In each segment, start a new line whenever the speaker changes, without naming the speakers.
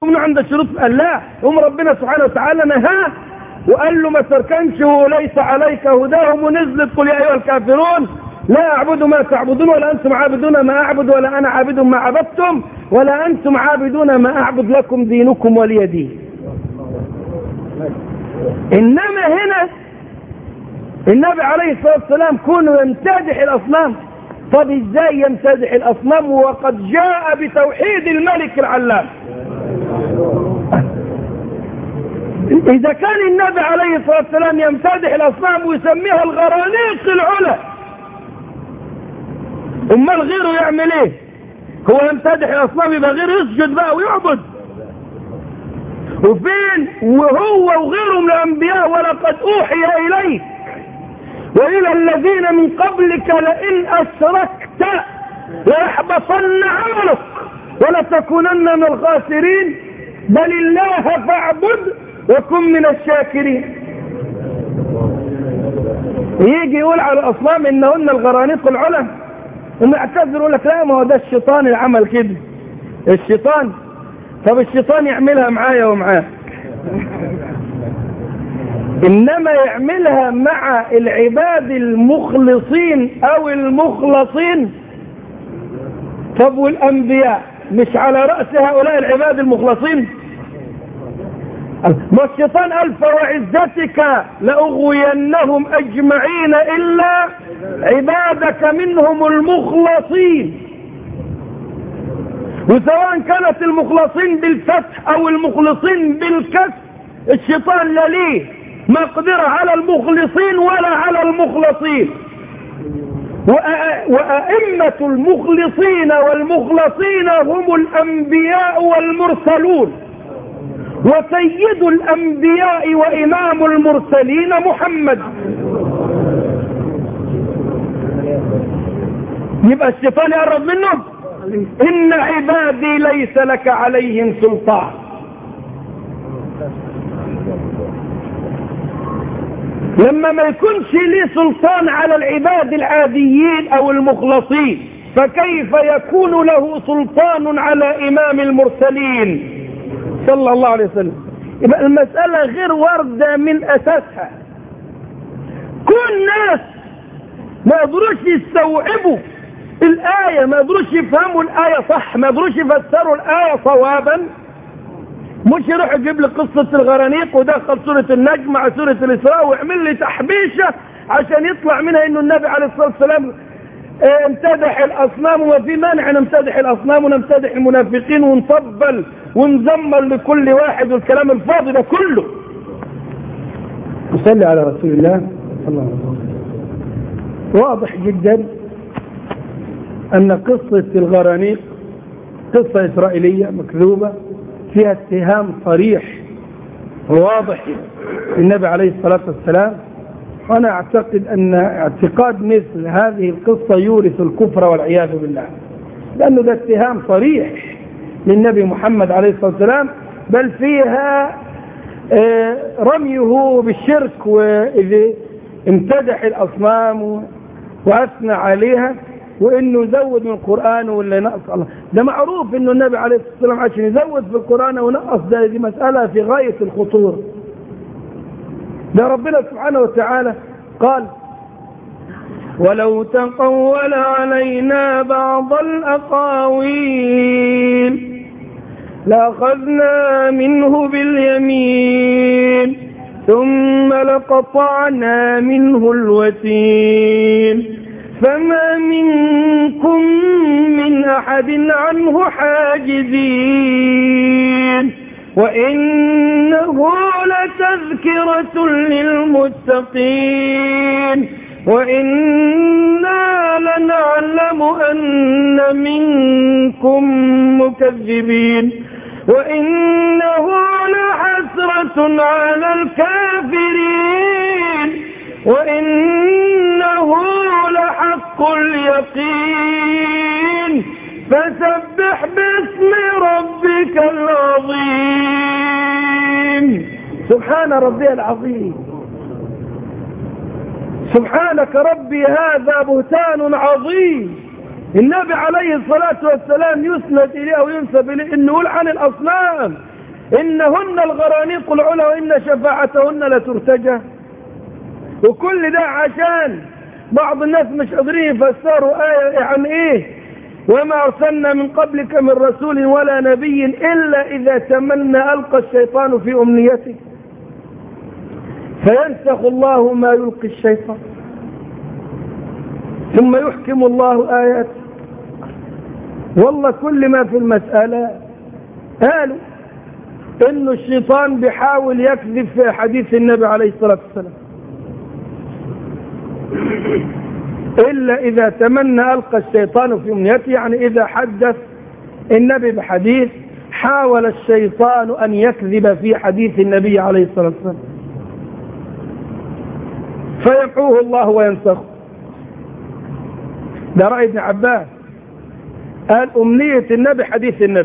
من عند الشروط قال لا هم ربنا سبحانه وتعالى نهاه وقال له ما تركنش وليس عليك هداهم ونزلت قل يا ايها الكافرون لا اعبد ما تعبدون ولا انتم عابدون ما اعبد ولا انا عابد ما عبدتم ولا انتم عابدون ما اعبد لكم دينكم ولي دين انما هنا النبي عليه الصلاه والسلام كونه يمتدح الاصنام طب ازاي يمتدح الاصنام وقد جاء بتوحيد الملك العلام اذا كان النبي عليه الصلاه والسلام يمتدح الاصنام ويسميها الغرانيق العلا امال غيره يعمل ايه هو يمتدح الاصنام يبقى غيره يسجد بقى ويعبد وفين وهو وغيره من الانبياء ولقد اوحي اليك والى الذين من قبلك لئن اشركت ليحبطن عملك ولتكونن من الخاسرين بل الله فاعبد وكن من الشاكرين يجي يقول على الاصنام انهن الغرانيق العلا هم يعتذروا يقول لك لا ما هو ده الشيطان اللي عمل كده الشيطان طب الشيطان يعملها معايا ومعاه انما يعملها مع العباد المخلصين او المخلصين طب والانبياء مش على رأس هؤلاء العباد المخلصين ما الشيطان قال فوعزتك لأغوينهم أجمعين إلا عبادك منهم المخلصين وسواء كانت المخلصين بالفتح أو المخلصين بالكسر الشيطان لا ليه مقدرة على المخلصين ولا على المخلصين وأئمة المخلصين والمخلصين هم الأنبياء والمرسلون وسيد الأنبياء وإمام المرسلين محمد يبقى الشيطان يقرب منه إن عبادي ليس لك عليهم سلطان لما ما يكونش ليه سلطان على العباد العاديين او المخلصين فكيف يكون له سلطان على امام المرسلين صلى الله عليه وسلم يبقى المسألة غير واردة من اساسها كل ناس ما يقدروش يستوعبوا الآية ما يقدروش يفهموا الآية صح ما يقدروش يفسروا الآية صوابا مش يروح يجيب لي قصة الغرانيق ودخل سورة النجم مع سورة الإسراء ويعمل لي تحبيشة عشان يطلع منها إنه النبي عليه الصلاة والسلام اه امتدح الأصنام وما في مانع نمتدح الأصنام ونمتدح المنافقين ونطبل ونزمر لكل واحد والكلام الفاضي ده كله نصلي على رسول الله صلى الله عليه وسلم واضح جدا أن قصة الغرانيق قصة إسرائيلية مكذوبة فيها اتهام صريح وواضح للنبي عليه الصلاة والسلام وأنا أعتقد أن اعتقاد مثل هذه القصة يورث الكفر والعياذ بالله لأنه ده اتهام صريح للنبي محمد عليه الصلاة والسلام بل فيها رميه بالشرك وإذ امتدح الأصنام وأثنى عليها وانه يزود من القرآن ولا ينقص الله ده معروف انه النبي عليه الصلاة والسلام عشان يزود في القرآن ونقص ده دي مسألة في غاية الخطورة ده ربنا سبحانه وتعالى قال ولو تقول علينا بعض الأقاويل لأخذنا منه باليمين ثم لقطعنا منه الوتين فما منكم من أحد عنه حاجزين وإنه لتذكرة للمتقين وإنا لنعلم أن منكم مكذبين وإنه لحسرة على الكافرين وإنه لحق اليقين فسبح باسم ربك العظيم سبحان ربي العظيم سبحانك ربي هذا بهتان عظيم النبي عليه الصلاة والسلام يسند إليه وينسب إليه إنه يقول عن الأصنام إنهن الغرانيق العلا وإن شفاعتهن لترتجى وكل ده عشان بعض الناس مش قادرين يفسروا آية يعني إيه وما أرسلنا من قبلك من رسول ولا نبي إلا إذا تمنى ألقى الشيطان في أمنيته فينسخ الله ما يلقي الشيطان ثم يحكم الله آياته والله كل ما في المسألة قالوا انه الشيطان بيحاول يكذب في حديث النبي عليه الصلاة والسلام إلا إذا تمنى ألقى الشيطان في أمنيته يعني إذا حدث النبي بحديث حاول الشيطان أن يكذب في حديث النبي عليه الصلاة والسلام فيمحوه الله وينسخه ده رأي ابن عباس قال أمنية النبي حديث النبي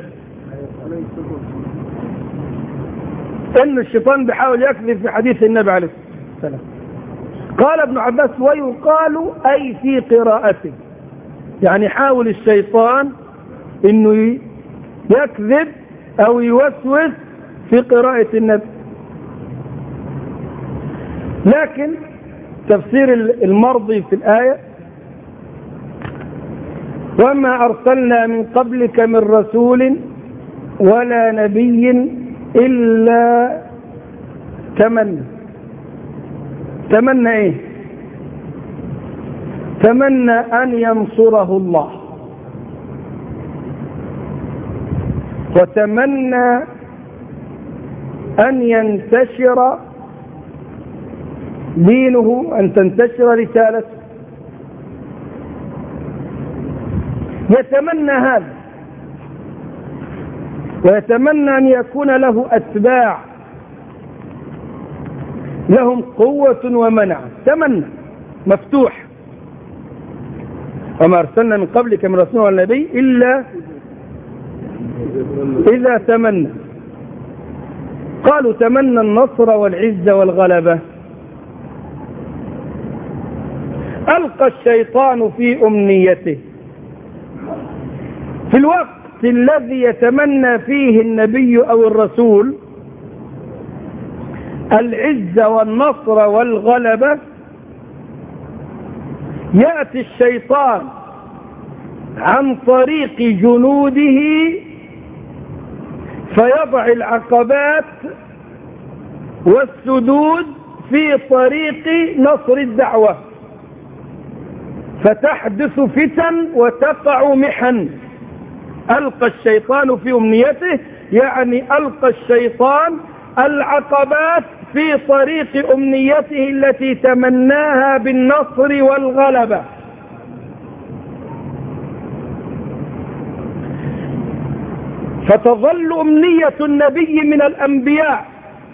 ان الشيطان بيحاول يكذب في حديث النبي عليه السلام قال ابن عباس ويقال اي في قراءته يعني حاول الشيطان انه يكذب او يوسوس في قراءة النبي لكن تفسير المرضي في الآية وما أرسلنا من قبلك من رسول ولا نبي إلا تمنى تمنى إيه تمنى أن ينصره الله وتمنى أن ينتشر دينه أن تنتشر رسالته يتمنى هذا ويتمنى أن يكون له أتباع لهم قوة ومنع تمنى مفتوح وما أرسلنا من قبلك من رسول والنبي إلا إذا تمنى قالوا تمنى النصر والعزة والغلبة ألقى الشيطان في أمنيته في الوقت الذي يتمنى فيه النبي أو الرسول العزة والنصر والغلبة يأتي الشيطان عن طريق جنوده فيضع العقبات والسدود في طريق نصر الدعوة فتحدث فتن وتقع محن ألقى الشيطان في أمنيته يعني ألقى الشيطان العقبات في طريق أمنيته التي تمناها بالنصر والغلبة فتظل أمنية النبي من الأنبياء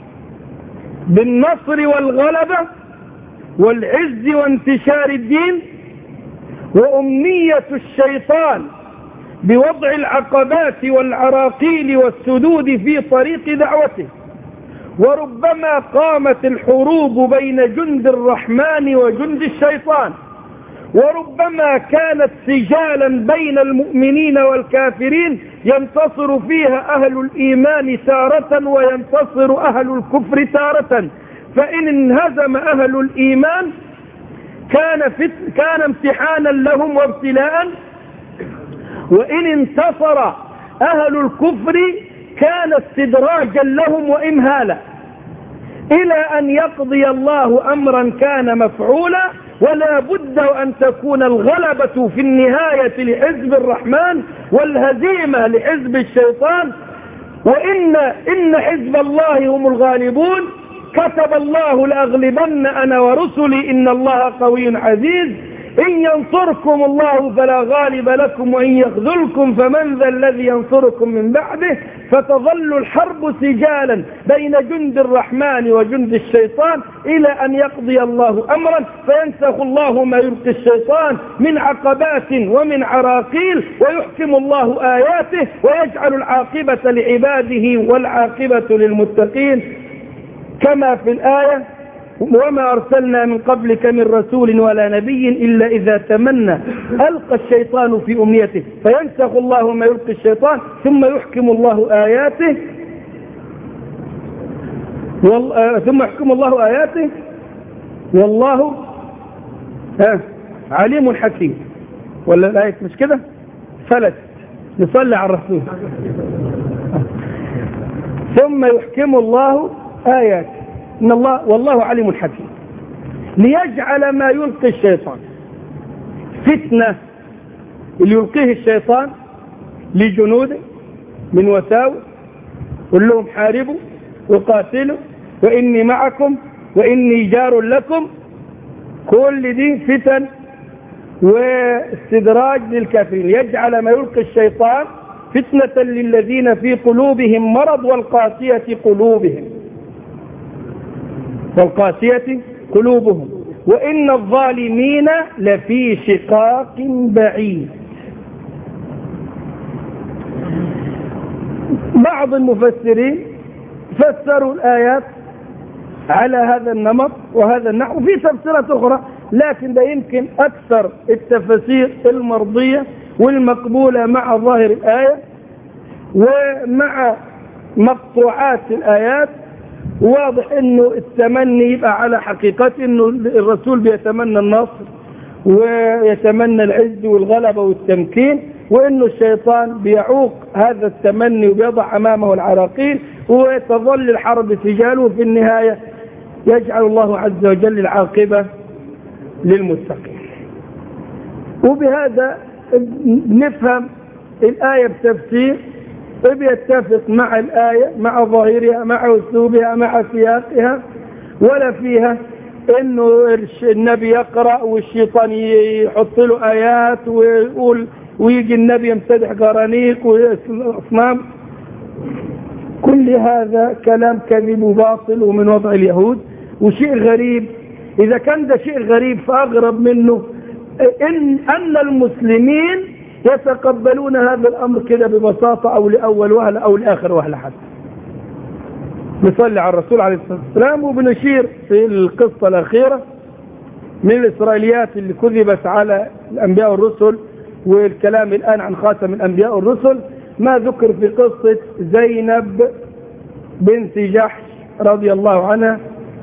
بالنصر والغلبة والعز وانتشار الدين وأمنية الشيطان بوضع العقبات والعراقيل والسدود في طريق دعوته وربما قامت الحروب بين جند الرحمن وجند الشيطان وربما كانت سجالا بين المؤمنين والكافرين ينتصر فيها أهل الإيمان تارة وينتصر أهل الكفر تارة فإن انهزم أهل الإيمان كان, فت... كان امتحانا لهم وابتلاء وإن انتصر أهل الكفر كان استدراجا لهم وإمهالا إلى أن يقضي الله أمرا كان مفعولا ولا بد أن تكون الغلبة في النهاية لحزب الرحمن والهزيمة لحزب الشيطان وإن إن حزب الله هم الغالبون كتب الله لأغلبن أنا ورسلي إن الله قوي عزيز إن ينصركم الله فلا غالب لكم وإن يخذلكم فمن ذا الذي ينصركم من بعده فتظل الحرب سجالا بين جند الرحمن وجند الشيطان إلى أن يقضي الله أمرا فينسخ الله ما يلقي الشيطان من عقبات ومن عراقيل ويحكم الله آياته ويجعل العاقبة لعباده والعاقبة للمتقين كما في الآية وما أرسلنا من قبلك من رسول ولا نبي إلا إذا تمنى ألقى الشيطان في أمنيته فينسخ الله ما يلقي الشيطان ثم يحكم الله آياته وال... آه ثم يحكم الله آياته والله ها عليم حكيم ولا الآية مش كده فلت نصلي على الرسول ثم يحكم الله آيات إن الله والله عليم حكيم ليجعل ما يلقي الشيطان فتنة اللي يلقيه الشيطان لجنوده من وساوس قل لهم حاربوا وقاتلوا وإني معكم وإني جار لكم كل دي فتن واستدراج للكافرين يجعل ما يلقي الشيطان فتنة للذين في قلوبهم مرض والقاسية قلوبهم والقاسية قلوبهم وإن الظالمين لفي شقاق بعيد بعض المفسرين فسروا الآيات على هذا النمط وهذا النحو في تفسيرات أخرى لكن ده يمكن أكثر التفاسير المرضية والمقبولة مع ظاهر الآية ومع مقطوعات الآيات واضح انه التمني يبقى على حقيقة انه الرسول بيتمنى النصر ويتمنى العز والغلبة والتمكين وانه الشيطان بيعوق هذا التمني وبيضع امامه العراقيل وتظل الحرب سجاله وفي النهاية يجعل الله عز وجل العاقبة للمتقين وبهذا نفهم الآية بتفسير بيتفق مع الآية مع ظاهرها مع أسلوبها مع سياقها ولا فيها انه النبي يقرأ والشيطان يحط له آيات ويقول ويجي النبي يمتدح قرانيق وأصنام كل هذا كلام كذب وباطل ومن وضع اليهود وشيء غريب إذا كان ده شيء غريب فأغرب منه إن أن المسلمين يتقبلون هذا الأمر كده ببساطة أو لأول وهلة أو لآخر وهلة حتى نصلي على الرسول عليه الصلاة والسلام وبنشير في القصة الأخيرة من الإسرائيليات اللي كذبت على الأنبياء والرسل والكلام الآن عن خاتم الأنبياء والرسل ما ذكر في قصة زينب بنت جحش رضي الله عنها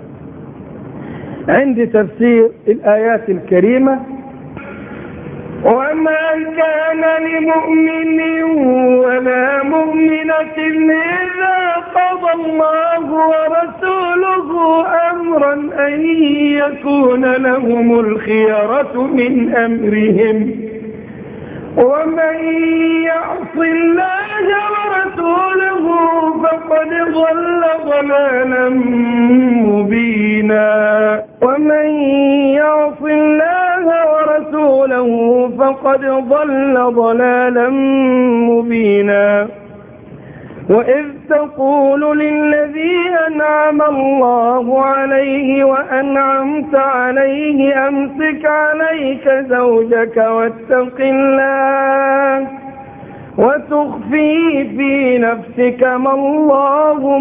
عند تفسير الآيات الكريمة
وما كان لمؤمن ولا مؤمنة إذا قضى الله ورسوله أمرا أن يكون لهم الخيرة من أمرهم ومن يعص الله ورسوله فقد ضل ضلالا مبينا ومن يعص الله ورسوله فقد ضل ضلالا مبينا وإذ تقول للذي أنعم الله عليه وأنعمت عليه أمسك عليك زوجك واتق الله وتخفي في نفسك ما الله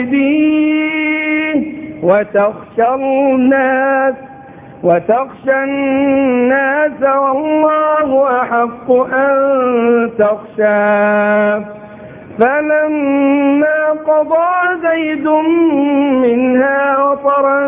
مبديه وتخشى الناس وتخشى الناس والله أحق أن تخشاه فلما قضى زيد منها وطرا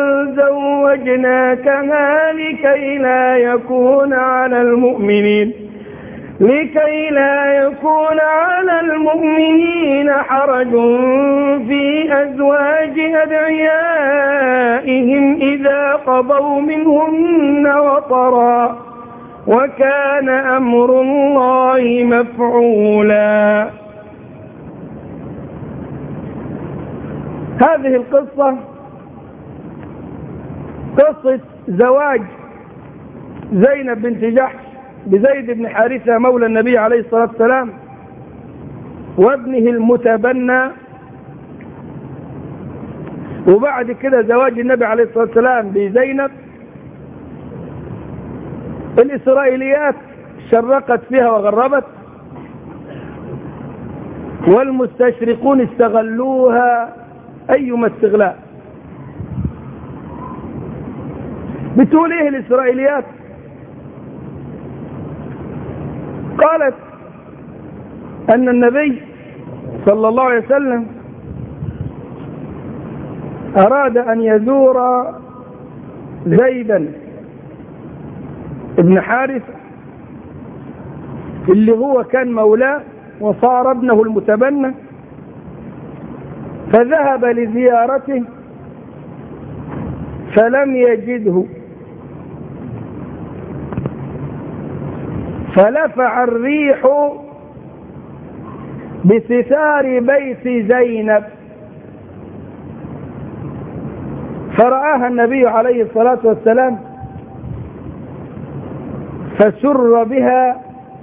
زوجناكها لكي لا يكون على المؤمنين لكي لا يكون على المؤمنين حرج في أزواج أدعيائهم إذا قضوا منهن وطرا وكان أمر الله مفعولا
هذه القصة قصة زواج زينب بنت جحش بزيد بن حارثة مولى النبي عليه الصلاة والسلام وابنه المتبنى وبعد كده زواج النبي عليه الصلاة والسلام بزينب الإسرائيليات شرقت فيها وغربت والمستشرقون استغلوها أيما استغلال بتقول ايه الإسرائيليات قالت أن النبي صلى الله عليه وسلم أراد أن يزور زيدا ابن حارث اللي هو كان مولاه وصار ابنه المتبنى فذهب لزيارته فلم يجده فلفع الريح بستار بيت زينب فرآها النبي عليه الصلاة والسلام فسر بها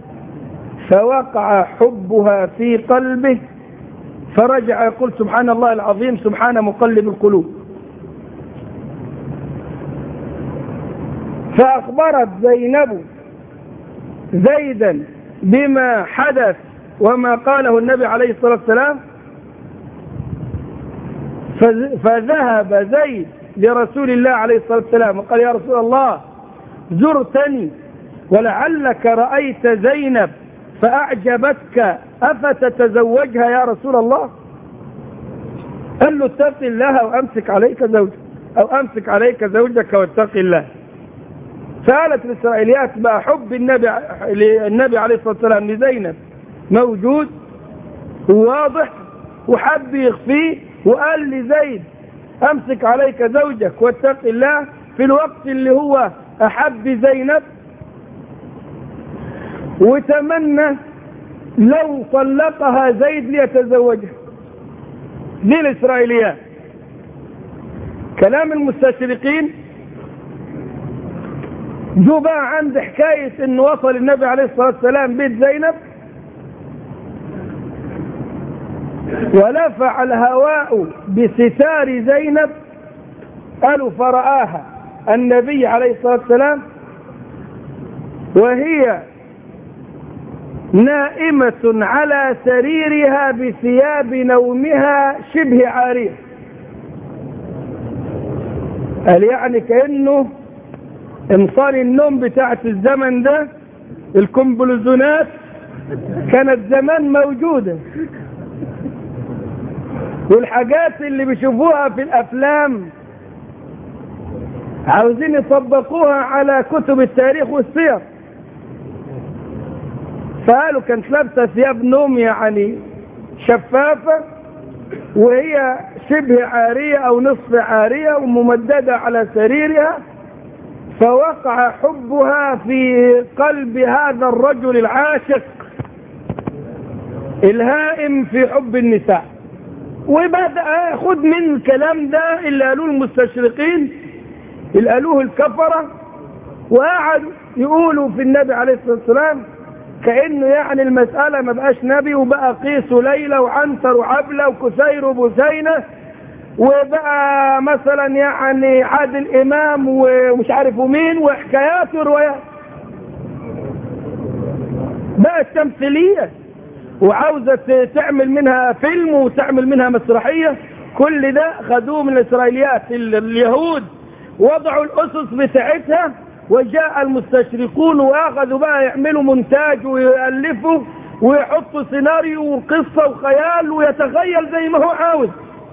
فوقع حبها في قلبه فرجع يقول سبحان الله العظيم سبحان مقلب القلوب فأخبرت زينب زيدا بما حدث وما قاله النبي عليه الصلاة والسلام فذهب زيد لرسول الله عليه الصلاة والسلام وقال يا رسول الله زرتني ولعلك رأيت زينب فأعجبتك أفتتزوجها يا رسول الله قال له اتق الله وأمسك عليك زوجك أو أمسك عليك زوجك واتق الله سألت الإسرائيليات بقى حب النبي النبي عليه الصلاة والسلام لزينب موجود وواضح وحب يخفيه وقال لزيد أمسك عليك زوجك واتق الله في الوقت اللي هو أحب زينب وتمنى لو طلقها زيد ليتزوجها دي الإسرائيليات كلام المستشرقين جو بقى عند حكاية ان وصل النبي عليه الصلاة والسلام بيت زينب ولفع الهواء بستار زينب قالوا فرآها النبي عليه الصلاة والسلام وهي نائمة على سريرها بثياب نومها شبه عارية قال يعني كأنه امصار النوم بتاعت الزمن ده الكمبلزونات كانت زمان موجودة والحاجات اللي بيشوفوها في الافلام عاوزين يطبقوها على كتب التاريخ والسير فقالوا كانت لابسه ثياب نوم يعني شفافه وهي شبه عاريه او نصف عاريه وممدده على سريرها فوقع حبها في قلب هذا الرجل العاشق الهائم في حب النساء وبدأ خد من الكلام ده اللي قالوه المستشرقين اللي قالوه الكفرة وقعدوا يقولوا في النبي عليه الصلاة والسلام كأنه يعني المسألة ما بقاش نبي وبقى قيس وليلى وعنتر وعبلة وكسير وبسينة وبقى مثلا يعني عادل إمام ومش عارف مين وحكايات وروايات بقى تمثيلية وعاوزة تعمل منها فيلم وتعمل منها مسرحية كل ده خدوه من الإسرائيليات اليهود وضعوا الأسس بتاعتها وجاء المستشرقون وأخذوا بقى يعملوا مونتاج ويألفوا ويحطوا سيناريو وقصة وخيال ويتخيل زي ما هو عاوز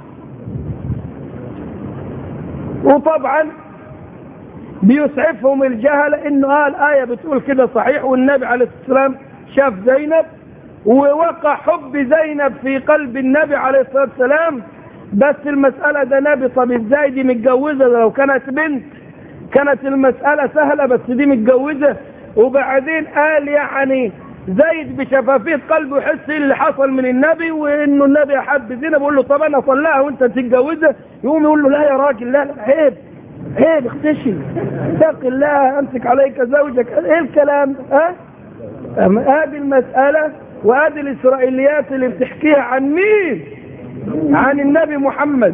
وطبعا بيسعفهم الجهل انه قال آية بتقول كده صحيح والنبي عليه الصلاة والسلام شاف زينب ووقع حب زينب في قلب النبي عليه الصلاة والسلام بس المسألة ده نبي طب ازاي دي متجوزة لو كانت بنت كانت المسألة سهلة بس دي متجوزة وبعدين قال يعني زيد بشفافية قلبه يحس اللي حصل من النبي وانه النبي احب زينب بيقول له طب انا طلقها وانت تتجوزها يقوم يقول له لا يا راجل لا لا عيب عيب اختشي اتق الله امسك عليك زوجك ايه الكلام ها ادي المسألة وادي الاسرائيليات اللي بتحكيها عن مين عن النبي محمد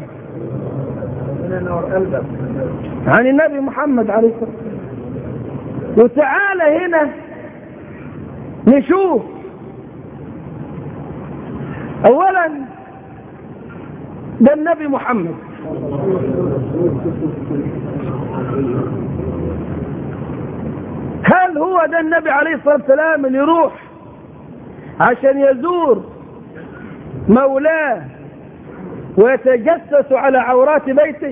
عن النبي محمد عليه الصلاة والسلام وتعالى هنا نشوف اولا ده النبي محمد هل هو ده النبي عليه الصلاة والسلام اللي يروح عشان يزور مولاه ويتجسس على عورات بيته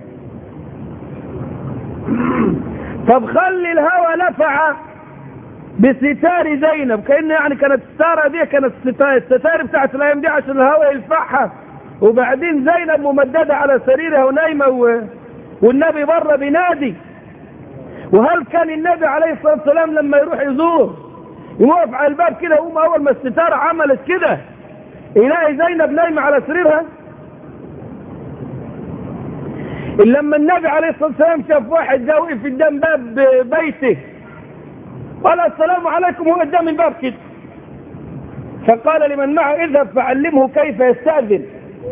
طب خلي الهوى نفع بستار زينب كأنه يعني كانت الستارة دي كانت الستار بتاعت الأيام دي عشان الهوى يلفعها وبعدين زينب ممددة على سريرها ونايمة و... والنبي بره بينادي وهل كان النبي عليه الصلاة والسلام لما يروح يزور يوقف على الباب كده يقوم أول ما الستارة عملت كده يلاقي زينب نايمة على سريرها لما النبي عليه الصلاة والسلام شاف واحد جا وقف قدام باب بيته قال السلام عليكم هو قدام الباب كده فقال لمن معه اذهب فعلمه كيف يستأذن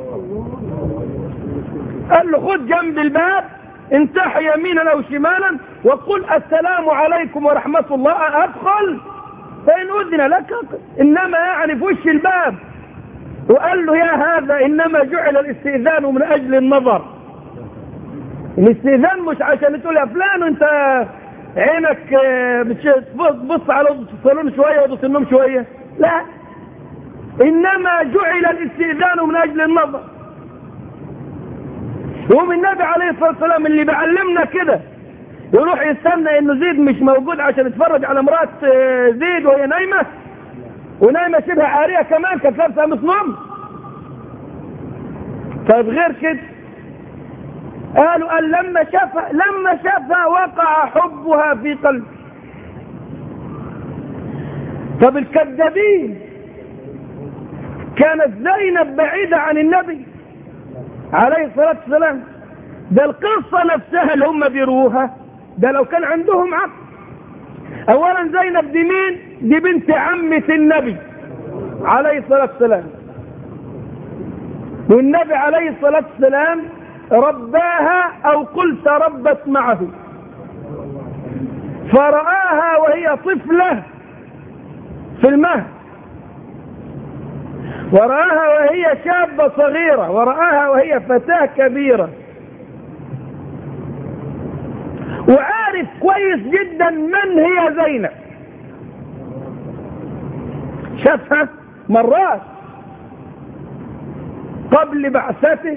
قال له خد جنب الباب انتح يمينا او شمالا وقل السلام عليكم ورحمة الله ادخل فان اذن لك انما يعني في وش الباب وقال له يا هذا انما جعل الاستئذان من اجل النظر الاستئذان مش عشان تقول يا فلان انت عينك بص على الصالون شوية وضط النوم شوية لا انما جعل الاستئذان من اجل النظر يقوم النبي عليه الصلاة والسلام اللي بيعلمنا كده يروح يستنى انه زيد مش موجود عشان يتفرج على مرات زيد وهي نايمة ونايمة شبه عارية كمان كانت لابسة مصنوم طيب غير كده قالوا قال لما شافها لما شافها وقع حبها في قلبه طب الكذابين كانت زينب بعيدة عن النبي عليه الصلاة والسلام ده القصة نفسها اللي هم بيروها ده لو كان عندهم عقل اولا زينب دي مين دي بنت عمة النبي عليه الصلاة والسلام والنبي عليه الصلاة والسلام رباها او قلت ربت معه فرآها وهي طفلة في المهد ورآها وهي شابة صغيرة ورآها وهي فتاة كبيرة وعارف كويس جدا من هي زينب شافها مرات قبل بعثته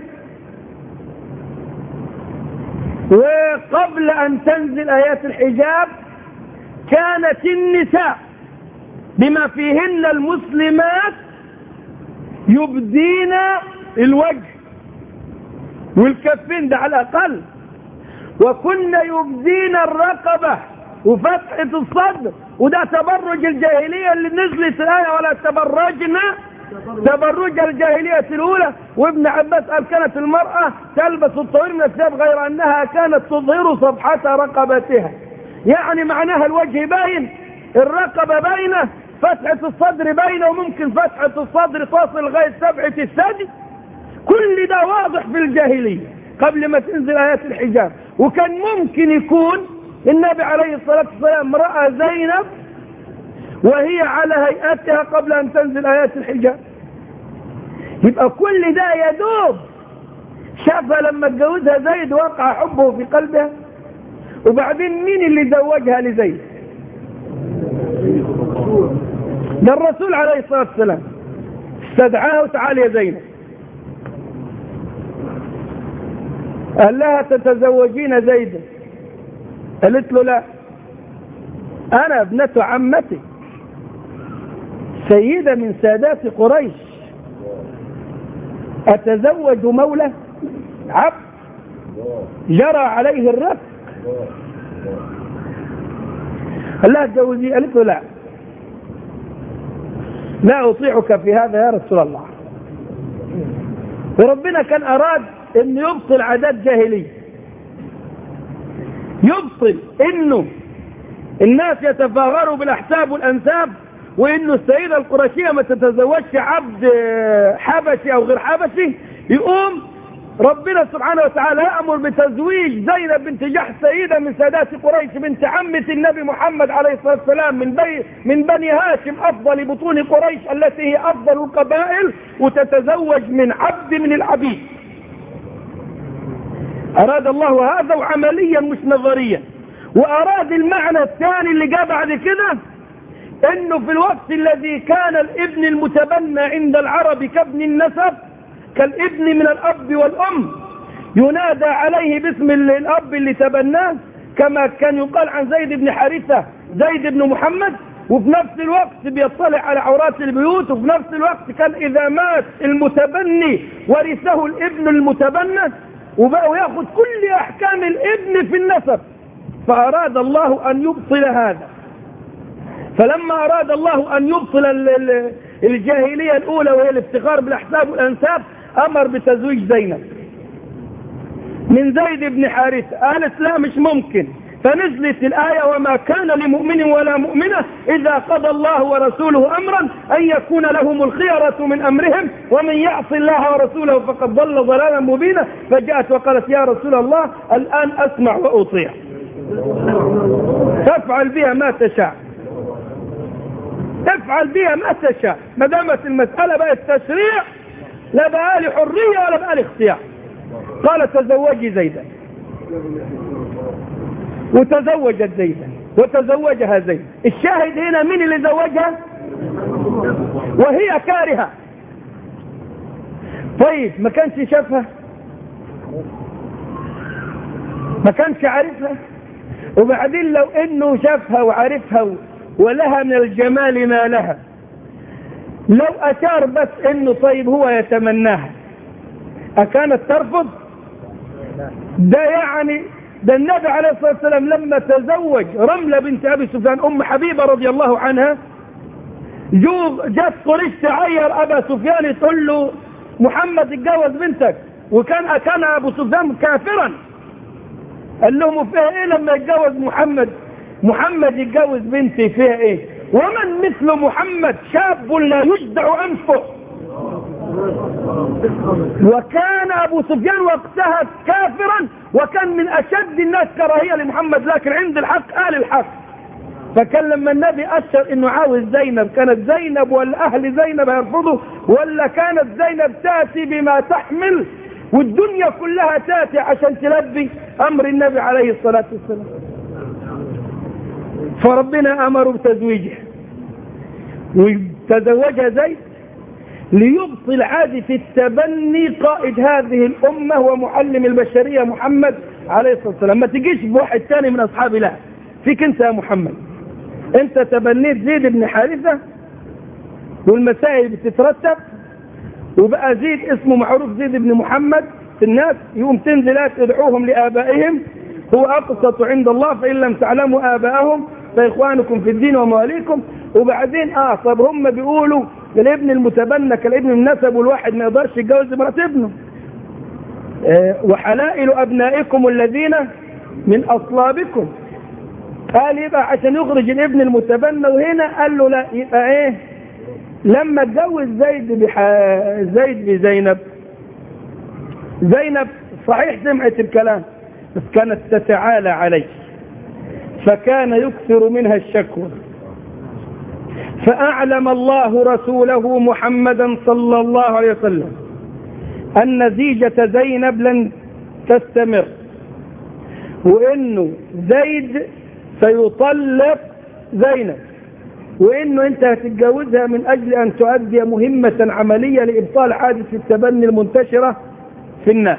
وقبل أن تنزل آيات الحجاب كانت النساء بما فيهن المسلمات يبدين الوجه والكفين ده على الأقل وكن يبدين الرقبة وفتحة الصدر وده تبرج الجاهلية اللي نزلت الآية ولا تبرجنا تبرج الجاهلية الأولى وابن عباس قال كانت المرأة تلبس الطويل من الثياب غير أنها كانت تظهر صفحة رقبتها يعني معناها الوجه باين الرقبة باينة فتحة الصدر باينة وممكن فتحة الصدر تصل لغاية سبعة الثدي كل ده واضح في الجاهلية قبل ما تنزل آيات الحجاب وكان ممكن يكون النبي عليه الصلاة والسلام رأى زينب وهي على هيئتها قبل أن تنزل آيات الحجاب يبقى كل ده يدوب شافها لما اتجوزها زيد وقع حبه في قلبها وبعدين مين اللي زوجها لزيد ده الرسول عليه الصلاة والسلام استدعاه وتعال يا زينب قال لها تتزوجين زيدا قالت له لا أنا ابنة عمتي سيدة من سادات قريش أتزوج مولى عبد جرى عليه الرفق قال لها تجوزي قالت له لا لا أطيعك في هذا يا رسول الله وربنا كان أراد أن يبطل عادات جاهلية يبطل أنه الناس يتفاخروا بالأحساب والأنساب وأنه السيدة القرشية ما تتزوجش عبد حبشي أو غير حبشي يقوم ربنا سبحانه وتعالى يأمر بتزويج زينب بنت جحش سيدة من سادات قريش بنت عمة النبي محمد عليه الصلاة والسلام من, بي من بني هاشم أفضل بطون قريش التي هي أفضل القبائل وتتزوج من عبد من العبيد أراد الله هذا وعمليا مش نظريا وأراد المعنى الثاني اللي جاء بعد كده انه في الوقت الذي كان الابن المتبنى عند العرب كابن النسب كالابن من الأب والأم ينادى عليه باسم الأب اللي تبناه كما كان يقال عن زيد بن حارثة زيد بن محمد وفي نفس الوقت بيطلع على عورات البيوت وفي نفس الوقت كان إذا مات المتبني ورثه الابن المتبنى وبقوا ياخذ كل أحكام الابن في النسب فأراد الله أن يبطل هذا فلما أراد الله أن يبطل الجاهلية الأولى وهي الافتخار بالأحساب والأنساب أمر بتزويج زينب من زيد بن حارثة قالت لا مش ممكن فنزلت الآية وما كان لمؤمن ولا مؤمنة إذا قضى الله ورسوله أمرا أن يكون لهم الخيرة من أمرهم ومن يعص الله ورسوله فقد ضل ضلالا مبينا فجاءت وقالت يا رسول الله الآن أسمع وأطيع تفعل بها ما تشاء تفعل بها ما تشاء ما دامت المسألة بقت تشريع لا بقى لي حرية ولا بقى لي اختيار قال تزوجي زيدا وتزوجت زيدا وتزوجها زيد الشاهد هنا مين اللي زوجها وهي كارهة طيب ما كانش شافها ما كانش عارفها وبعدين لو انه شافها وعرفها ولها من الجمال ما لها لو اشار بس انه طيب هو يتمناها اكانت ترفض ده يعني ده النبي عليه الصلاة والسلام لما تزوج رملة بنت أبي سفيان أم حبيبة رضي الله عنها جو جت قريش تعير أبا سفيان تقول له محمد اتجوز بنتك وكان كان أبو سفيان كافرا قال لهم فيها إيه لما يتجوز محمد محمد يتجوز بنتي فيها إيه ومن مثل محمد شاب لا يجدع أنفه وكان أبو سفيان وقتها كافرا وكان من أشد الناس كراهية لمحمد لكن عند الحق قال الحق فكان لما النبي أشر إنه عاوز زينب كانت زينب ولا أهل زينب يرفضوا ولا كانت زينب تأتي بما تحمل والدنيا كلها تأتي عشان تلبي أمر النبي عليه الصلاة والسلام فربنا أمره بتزويجه وتزوجها زيد ليبطل عادة التبني قائد هذه الأمة ومعلم البشرية محمد عليه الصلاة والسلام ما تجيش بواحد ثاني من أصحاب الله فيك أنت يا محمد أنت تبنيت زيد بن حارثة والمسائل بتترتب وبقى زيد اسمه معروف زيد بن محمد في الناس يقوم تنزل تدعوهم لآبائهم هو أقسط عند الله فإن لم تعلموا آباءهم فإخوانكم في الدين ومواليكم وبعدين آه طب هم بيقولوا الابن المتبنى كالابن النسب والواحد ما يقدرش يتجوز مرات ابنه اه وحلائل أبنائكم الذين من أصلابكم قال يبقى عشان يخرج الابن المتبنى وهنا قال له لا يبقى ايه لما اتجوز زيد بح... زيد بزينب زينب صحيح سمعت الكلام بس كانت تتعالى عليه فكان يكثر منها الشكوى فأعلم الله رسوله محمدا صلى الله عليه وسلم أن نتيجة زينب لن تستمر وإنه زيد سيطلق زينب وإنه أنت هتتجوزها من أجل أن تؤدي مهمة عملية لإبطال عادة التبني المنتشرة في الناس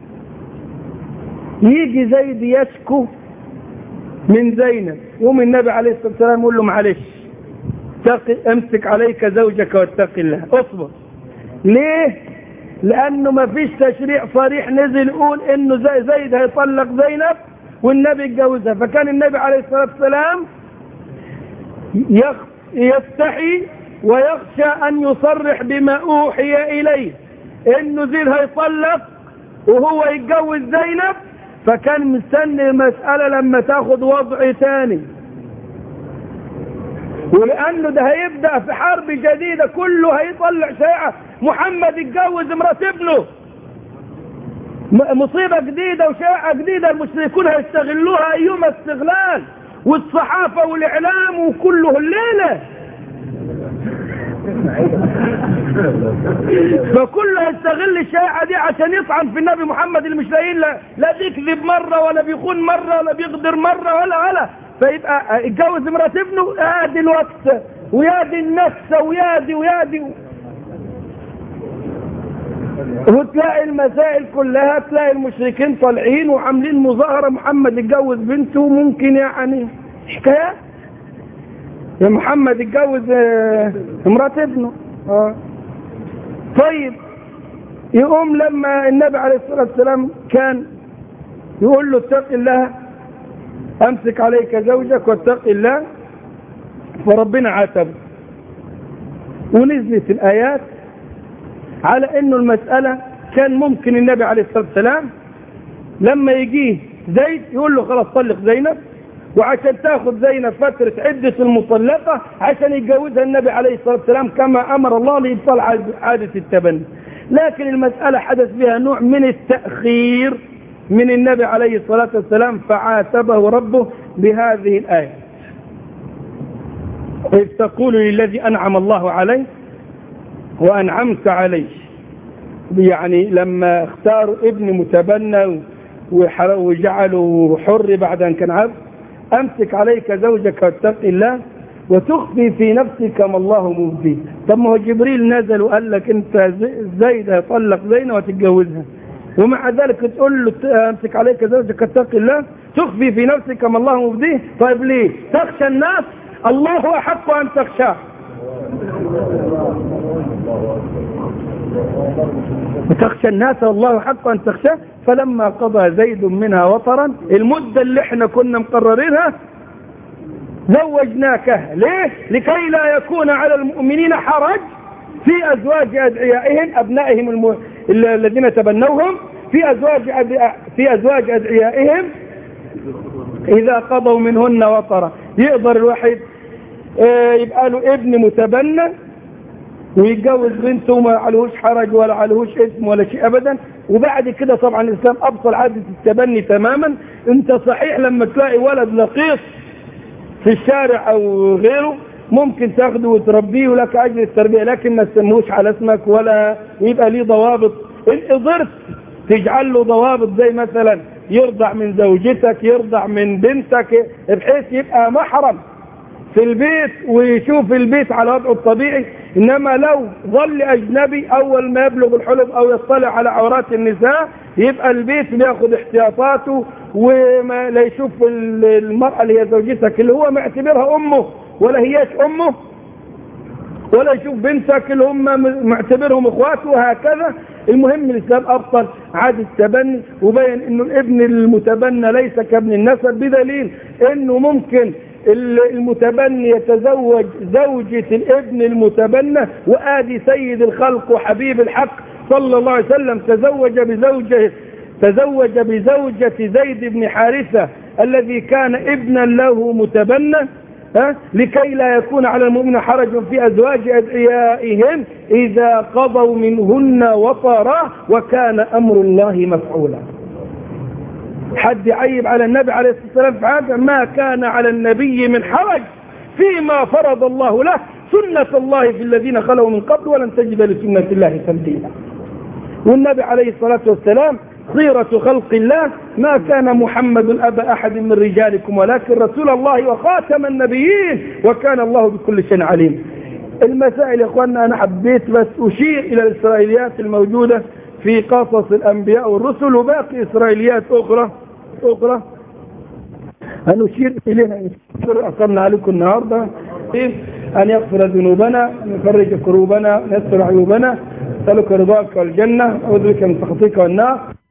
يجي زيد يشكو من زينب يوم النبي عليه الصلاة والسلام يقول له معلش امسك عليك زوجك واتق الله اصبر ليه لانه ما فيش تشريع صريح نزل يقول انه زي زيد هيطلق زينب والنبي اتجوزها فكان النبي عليه الصلاة والسلام يستحي ويخشى ان يصرح بما اوحي اليه انه زيد هيطلق وهو يتجوز زينب فكان مستني المسألة لما تاخد وضع تاني ولأنه ده هيبدأ في حرب جديدة كله هيطلع شيعة محمد يتجوز مرات ابنه مصيبة جديدة وشيعة جديدة المشركون هيستغلوها أيما استغلال والصحافة والإعلام وكله الليلة فكله يستغل الشيعة دي عشان يطعن في النبي محمد اللي مش لاقيين لا, لا بيكذب مرة ولا بيخون مرة ولا بيغدر مرة ولا ولا فيبقى اتجوز مرات ابنه ادي الوقت ويا دي النفس ويا دي ويا دي وتلاقي المسائل كلها تلاقي المشركين طالعين وعاملين مظاهرة محمد اتجوز بنته ممكن يعني حكايات يا محمد اتجوز اه امرأة ابنه اه طيب يقوم لما النبي عليه الصلاة والسلام كان يقول له اتق الله امسك عليك زوجك واتق الله فربنا عاتبه ونزلت الآيات على انه المسألة كان ممكن النبي عليه الصلاة والسلام لما يجيه زيد يقول له خلاص طلق زينب وعشان تاخذ زينب فترة عدة المطلقة عشان يتجوزها النبي عليه الصلاة والسلام كما أمر الله لإبطال عادة التبني لكن المسألة حدث بها نوع من التأخير من النبي عليه الصلاة والسلام فعاتبه ربه بهذه الآية إذ تقول للذي أنعم الله عليه وأنعمت عليه يعني لما اختاروا ابن متبنى وجعلوا حر بعد أن كان عبد أمسك عليك زوجك واتق الله وتخفي في نفسك ما الله مبديه طب ما هو جبريل نزل وقال لك انت زيد هيطلق زينة وتتجوزها ومع ذلك تقول له امسك عليك زوجك اتق الله تخفي في نفسك ما الله مبديه طيب ليه تخشى الناس الله احق ان تخشاه وتخشى الناس والله حق ان تخشاه فلما قضى زيد منها وطرا المدة اللي احنا كنا مقررينها زوجناك ليه لكي لا يكون على المؤمنين حرج في ازواج ادعيائهم ابنائهم الم... الذين تبنوهم في ازواج أدعي... في ازواج ادعيائهم اذا قضوا منهن وطرا يقدر الواحد اه يبقى له ابن متبنى ويتجوز بنته وما عليهوش حرج ولا عليهوش اسم ولا شيء ابدا وبعد كده طبعا الاسلام ابطل عاده التبني تماما انت صحيح لما تلاقي ولد لقيط في الشارع او غيره ممكن تاخده وتربيه ولك اجر التربيه لكن ما تسموش على اسمك ولا يبقى ليه ضوابط ان قدرت تجعل له ضوابط زي مثلا يرضع من زوجتك يرضع من بنتك بحيث يبقى محرم في البيت ويشوف البيت على وضعه الطبيعي انما لو ظل اجنبي اول ما يبلغ الحلم او يطلع على عورات النساء يبقى البيت بياخد احتياطاته وما لا يشوف المرأة اللي هي زوجتك اللي هو معتبرها امه ولا هياش امه ولا يشوف بنتك اللي هم معتبرهم اخواته وهكذا المهم الاسلام ابطل عادة التبني وبين انه الابن المتبنى ليس كابن النسب بدليل انه ممكن المتبني يتزوج زوجة الابن المتبنى وآدي سيد الخلق وحبيب الحق صلى الله عليه وسلم تزوج بزوجه تزوج بزوجة زيد بن حارثة الذي كان ابنا له متبنى ها لكي لا يكون على المؤمن حرج في أزواج أدعيائهم إذا قضوا منهن وطرا وكان أمر الله مفعولا حد يعيب على النبي عليه الصلاة والسلام في هذا ما كان على النبي من حرج فيما فرض الله له سنة الله في الذين خلوا من قبل ولن تجد لسنة الله تبديلا والنبي عليه الصلاة والسلام خيرة خلق الله ما كان محمد أبا أحد من رجالكم ولكن رسول الله وخاتم النبيين وكان الله بكل شيء عليم المسائل يا اخوانا أنا حبيت بس أشير إلى الإسرائيليات الموجودة في قصص الأنبياء والرسل وباقي إسرائيليات أخرى أخرى هنشير إليها أصلنا عليكم النهاردة أن يغفر ذنوبنا أن يفرج كروبنا أن يستر عيوبنا نسألك رضاك والجنة أعوذ بك من سخطك والنار